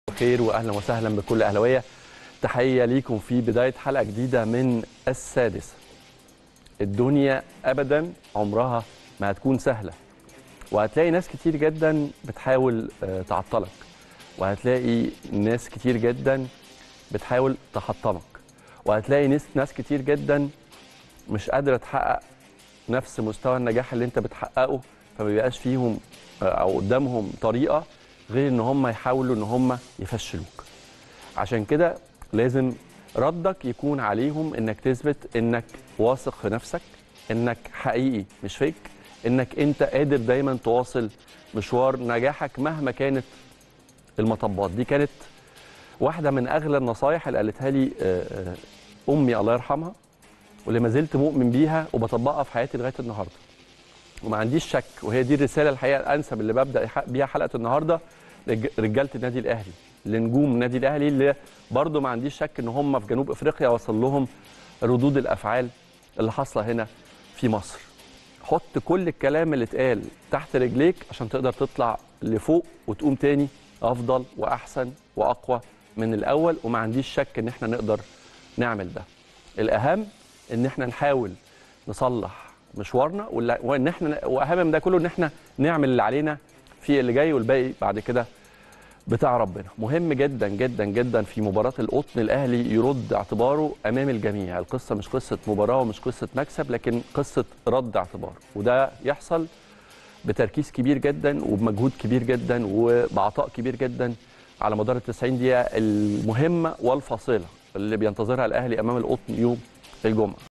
خير واهلا وسهلا بكل اهلاويه تحيه ليكم في بدايه حلقه جديده من السادسه الدنيا ابدا عمرها ما هتكون سهله وهتلاقي ناس كتير جدا بتحاول آه، تعطلك وهتلاقي ناس كتير جدا بتحاول تحطمك وهتلاقي ناس ناس كتير جدا مش قادره تحقق نفس مستوى النجاح اللي انت بتحققه فما بيبقاش فيهم آه، او قدامهم طريقه غير ان هم يحاولوا ان هم يفشلوك عشان كده لازم ردك يكون عليهم انك تثبت انك واثق في نفسك انك حقيقي مش فيك انك انت قادر دايما تواصل مشوار نجاحك مهما كانت المطبات دي كانت واحده من اغلى النصايح اللي قالتها لي آه، آه، امي الله يرحمها واللي ما زلت مؤمن بيها وبطبقها في حياتي لغايه النهارده وما عنديش شك وهي دي الرساله الحقيقه الانسب اللي ببدا يح- بيها حلقه النهارده رج- رجاله النادي الاهلي لنجوم النادي الاهلي اللي برضه ما عنديش شك ان هم في جنوب افريقيا وصل لهم ردود الافعال اللي حاصله هنا في مصر حط كل الكلام اللي اتقال تحت رجليك عشان تقدر تطلع لفوق وتقوم تاني افضل واحسن واقوى من الاول وما عنديش شك ان احنا نقدر نعمل ده الاهم ان احنا نحاول نصلح مشوارنا ولا- وان احنا واهم من ده كله ان احنا نعمل اللي علينا في اللي جاي والباقي بعد كده بتاع ربنا مهم جدا جدا جدا في مباراة القطن الأهلي يرد اعتباره أمام الجميع القصة مش قصة مباراة ومش قصة مكسب لكن قصة رد اعتبار وده يحصل بتركيز كبير جدا وبمجهود كبير جدا وبعطاء كبير جدا على مدار ال 90 دقيقة المهمة والفاصلة اللي بينتظرها الأهلي أمام القطن يوم الجمعة